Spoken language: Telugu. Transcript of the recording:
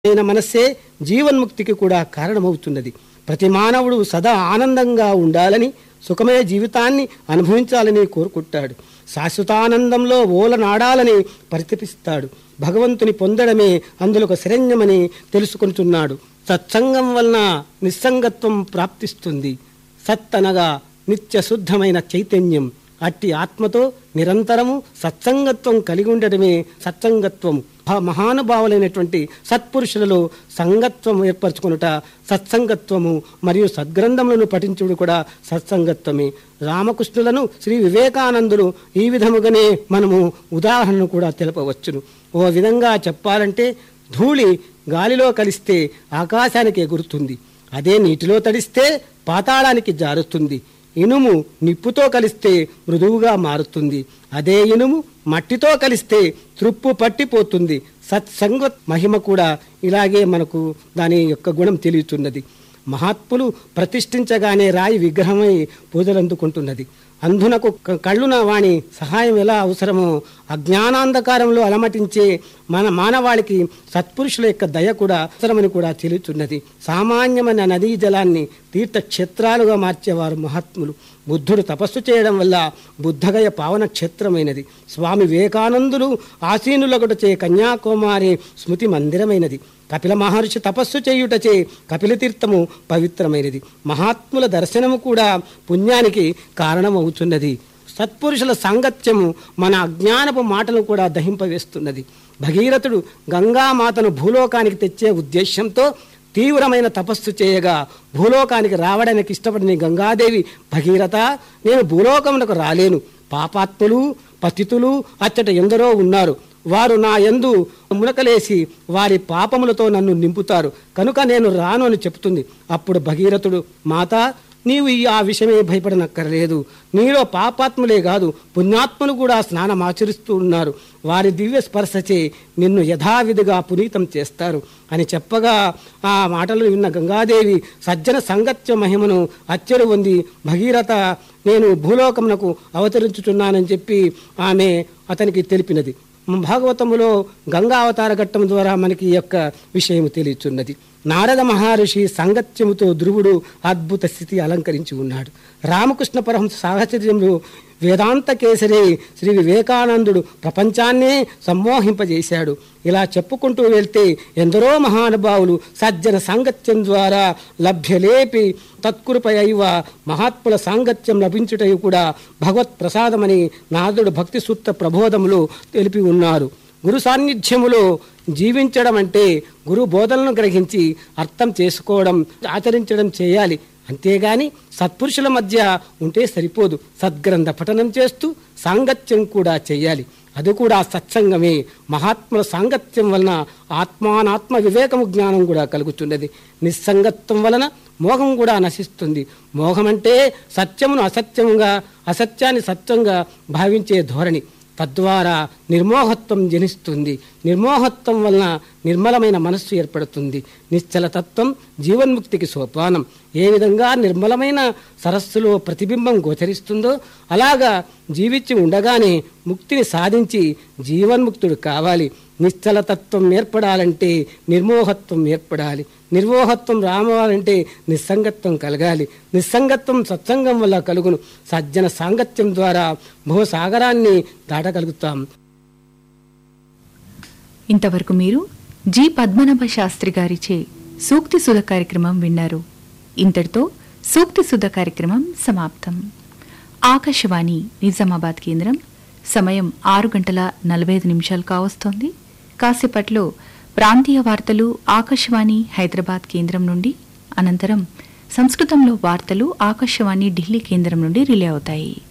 అయిన మనస్సే జీవన్ముక్తికి కూడా కారణమవుతున్నది ప్రతి మానవుడు సదా ఆనందంగా ఉండాలని సుఖమయ జీవితాన్ని అనుభవించాలని కోరుకుంటాడు శాశ్వతానందంలో ఓలనాడాలని పరితపిస్తాడు భగవంతుని పొందడమే అందులో ఒక శరణ్యమని తెలుసుకుంటున్నాడు సత్సంగం వలన నిస్సంగత్వం ప్రాప్తిస్తుంది సత్ అనగా నిత్య శుద్ధమైన చైతన్యం అట్టి ఆత్మతో నిరంతరము సత్సంగత్వం కలిగి ఉండడమే సత్సంగత్వము మహా- మహానుభావులైనటువంటి సత్పురుషులలో సంగత్వం ఏర్పరచుకొనుట సత్సంగత్వము మరియు సద్గ్రంథములను పఠించుడు కూడా సత్సంగత్వమే రామకృష్ణులను శ్రీ వివేకానందులు ఈ విధముగానే మనము ఉదాహరణను కూడా తెలపవచ్చును ఓ విధంగా చెప్పాలంటే ధూళి గాలిలో కలిస్తే ఆకాశానికి ఎగురుతుంది అదే నీటిలో తడిస్తే పాతాళానికి జారుతుంది ఇనుము నిప్పుతో కలిస్తే మృదువుగా మారుతుంది అదే ఇనుము మట్టితో కలిస్తే త్రుప్పు పట్టిపోతుంది సత్సంగ మహిమ కూడా ఇలాగే మనకు దాని యొక్క గుణం తెలియచున్నది మహాత్ములు ప్రతిష్ఠించగానే రాయి విగ్రహమై పూజలందుకుంటున్నది అంధునకు క- కళ్ళున వాణి సహాయం ఎలా అవసరమో అజ్ఞానాంధకారంలో అలమటించే మన మానవాళికి సత్పురుషుల యొక్క దయ కూడా అవసరమని కూడా తెలుచున్నది సామాన్యమైన నదీ జలాన్ని తీర్థక్షేత్రాలుగా మార్చేవారు మహాత్ములు బుద్ధుడు తపస్సు చేయడం వల్ల బుద్ధగయ పావన క్షేత్రమైనది స్వామి వివేకానందులు ఆసీనులగుటచే కన్యాకుమారి స్మృతి మందిరమైనది కపిల మహర్షి తపస్సు చేయుటచే కపిలతీర్థము పవిత్రమైనది మహాత్ముల దర్శనము కూడా పుణ్యానికి కారణమవుతున్నది సత్పురుషుల సాంగత్యము మన అజ్ఞానపు మాటలు కూడా దహింపవేస్తున్నది భగీరథుడు గంగామాతను భూలోకానికి తెచ్చే ఉద్దేశంతో తీవ్రమైన తపస్సు చేయగా భూలోకానికి రావడానికి ఇష్టపడిన గంగాదేవి భగీరథ నేను భూలోకమునకు రాలేను పాపాత్ములు పతితులు అచ్చట ఎందరో ఉన్నారు వారు నా యందు మునకలేసి వారి పాపములతో నన్ను నింపుతారు కనుక నేను రాను అని చెప్తుంది అప్పుడు భగీరథుడు మాత నీవు ఈ ఆ విషయమే భయపడనక్కర్లేదు నీలో పాపాత్ములే కాదు పుణ్యాత్ములు కూడా స్నానం ఆచరిస్తూ ఉన్నారు వారి దివ్య స్పర్శచే నిన్ను యథావిధిగా పునీతం చేస్తారు అని చెప్పగా ఆ మాటలు విన్న గంగాదేవి సజ్జన సంగత్య మహిమను అచ్చరు పొంది భగీరథ నేను భూలోకమునకు అవతరించుచున్నానని చెప్పి ఆమె అతనికి తెలిపినది భాగవతములో గంగా అవతార ఘట్టం ద్వారా మనకి ఈ యొక్క విషయం తెలియచున్నది నారద మహర్షి సాంగత్యముతో ధ్రువుడు అద్భుత స్థితి అలంకరించి ఉన్నాడు రామకృష్ణ పరమహంస సాహచర్యంలో వేదాంత కేసరి శ్రీ వివేకానందుడు ప్రపంచాన్నే సమ్మోహింపజేశాడు ఇలా చెప్పుకుంటూ వెళ్తే ఎందరో మహానుభావులు సజ్జన సాంగత్యం ద్వారా లభ్యలేపి తత్కృపయైవ మహాత్ముల సాంగత్యం లభించుటయు కూడా భగవత్ ప్రసాదమని నారదుడు భక్తి సూత్ర ప్రబోధములు తెలిపి ఉన్నారు గురు సాన్నిధ్యములో జీవించడం అంటే గురు బోధనను గ్రహించి అర్థం చేసుకోవడం ఆచరించడం చేయాలి అంతేగాని సత్పురుషుల మధ్య ఉంటే సరిపోదు సద్గ్రంథ పఠనం చేస్తూ సాంగత్యం కూడా చేయాలి అది కూడా సత్సంగమే మహాత్ముల సాంగత్యం వలన ఆత్మానాత్మ వివేకము జ్ఞానం కూడా కలుగుతున్నది నిస్సంగత్వం వలన మోహం కూడా నశిస్తుంది మోహం అంటే సత్యమును అసత్యముగా అసత్యాన్ని సత్యంగా భావించే ధోరణి తద్వారా నిర్మోహత్వం జనిస్తుంది నిర్మోహత్వం వలన నిర్మలమైన మనస్సు ఏర్పడుతుంది నిశ్చల తత్వం జీవన్ముక్తికి సోపానం ఏ విధంగా నిర్మలమైన సరస్సులో ప్రతిబింబం గోచరిస్తుందో అలాగా జీవించి ఉండగానే ముక్తిని సాధించి జీవన్ముక్తుడు కావాలి నిశ్చల తత్వం ఏర్పడాలంటే నిర్మోహత్వం ఏర్పడాలి నిర్మోహత్వం రావాలంటే నిస్సంగత్వం కలగాలి నిస్సంగత్వం సత్సంగం వల్ల కలుగును సజ్జన సాంగత్యం ద్వారా భూసాగరాన్ని దాటగలుగుతాం ఇంతవరకు మీరు జి పద్మనాభ శాస్త్రి గారిచే సూక్తి సుధ కార్యక్రమం విన్నారు ఇంతటితో సూక్తి సుధ కార్యక్రమం సమాప్తం ఆకాశవాణి నిజామాబాద్ కేంద్రం సమయం ఆరు గంటల నలభై ఐదు నిమిషాలు కావస్తోంది కాసేపట్లో ప్రాంతీయ వార్తలు ఆకాశవాణి హైదరాబాద్ కేంద్రం నుండి అనంతరం సంస్కృతంలో వార్తలు ఆకాశవాణి ఢిల్లీ కేంద్రం నుండి రిలే అవుతాయి